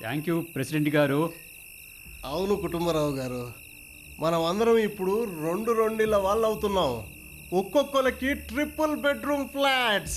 Thank you president గారు అవును కుటుంబరావు గారు మనం అందరం ఇప్పుడు రెండు రెండిళ్ళ వాళ్ళు అవుతున్నాం ఒక్కొక్కరికి ట్రిపుల్ బెడ్రూమ్ ఫ్లాట్స్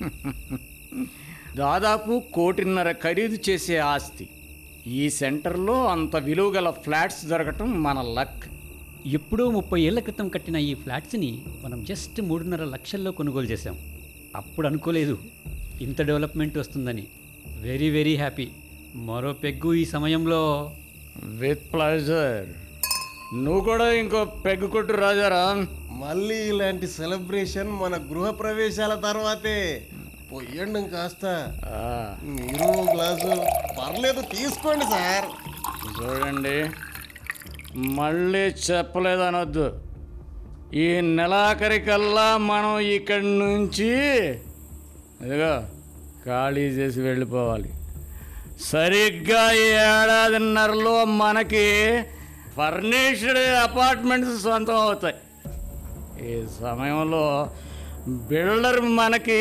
దాదాపు కోటిన్నర ఖరీదు చేసే ఆస్తి ఈ సెంటర్లో అంత విలువ గల ఫ్లాట్స్ దొరకటం మన లక్ ఎప్పుడో ముప్పై ఏళ్ల క్రితం కట్టిన ఈ ఫ్లాట్స్ని మనం జస్ట్ మూడున్నర లక్షల్లో కొనుగోలు చేశాం అప్పుడు అనుకోలేదు ఇంత డెవలప్మెంట్ వస్తుందని వెరీ వెరీ హ్యాపీ మరో పెగ్గు ఈ సమయంలో విత్ ప్లెజర్ నువ్వు కూడా ఇంకో పెగ్గు కొట్టు రాజారాం మళ్ళీ ఇలాంటి సెలబ్రేషన్ మన గృహ ప్రవేశాల తర్వాతే పొయ్యండి కాస్త ఆ, మీరు ఓ గ్లాసు పర్లేదు తీసుకోండి సార్ చూడండి మళ్ళీ చెప్పలేదు అనొద్దు ఈ నెలాఖరికల్లా మనం ఇక్కడి నుంచి ఇదిగో ఖాళీ చేసి వెళ్ళిపోవాలి సరిగ్గా ఈ ఏడాదిన్నరలో మనకి ఫర్నిష్డ్ అపార్ట్మెంట్స్ సొంతం అవుతాయి ఈ సమయంలో బిల్డర్ మనకి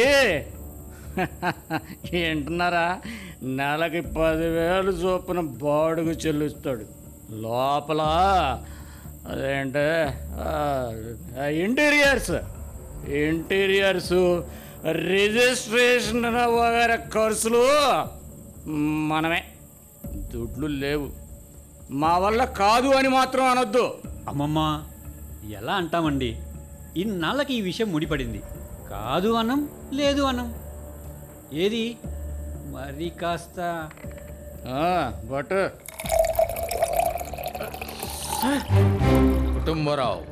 ఏంటున్నారా నెలకి పదివేలు చొప్పున బాడుగు చెల్లిస్తాడు లోపల అదేంటే ఆ, ఇంటీరియర్స్ ఇంటీరియర్స్ రిజిస్ట్రేషన్ వగైరా ఖర్చులు మనమే దుడ్లు లేవు మా వల్ల కాదు అని మాత్రం అనొద్దు అమ్మమ్మ ఎలా అంటామండి ఇన్నాళ్ళకి ఈ విషయం ముడిపడింది కాదు అనం లేదు అనం ఏది మరి కాస్త బట్ కుటుంబరావు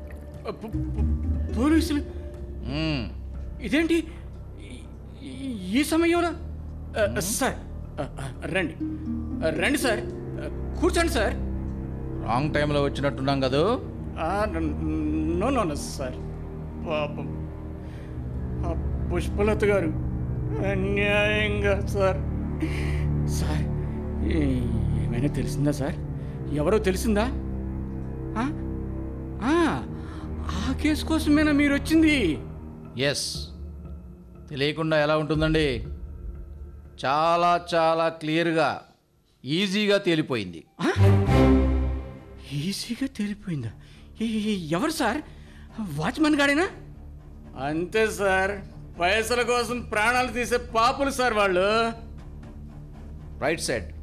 పోలీసులు మ్మ్. ఇదేంటి ఈ- ఈ- ఈ సమయంలో ఆ, సార్ ఆ, ఆ, రండి ఆ, రండి సార్ ఆ, కూర్చోండి సార్ రాంగ్ టైంలో వచ్చినట్టున్నాం కదూ ఆ, న- నో నో నో సార్ పాపం ఆ పుష్పలత గారు అన్యాయంగా సార్ సార్ ఏ- ఏమైనా తెలిసిందా సార్ ఎవరో తెలిసిందా ఆ? ఆ, ఆ కేసు కోసమేనా మీరు వచ్చింది ఎస్ తెలియకుండా ఎలా ఉంటుందండి చాలా చాలా క్లియర్గా ఈజీగా తేలిపోయింది ఈజీగా తెలిపోయిందా ఏ- ఏ- ఎవరు సార్ వాచ్మెన్ గాడేనా అంతే సార్ పైసల కోసం ప్రాణాలు తీసే పాపులు సార్ వాళ్ళు రైట్ సైడ్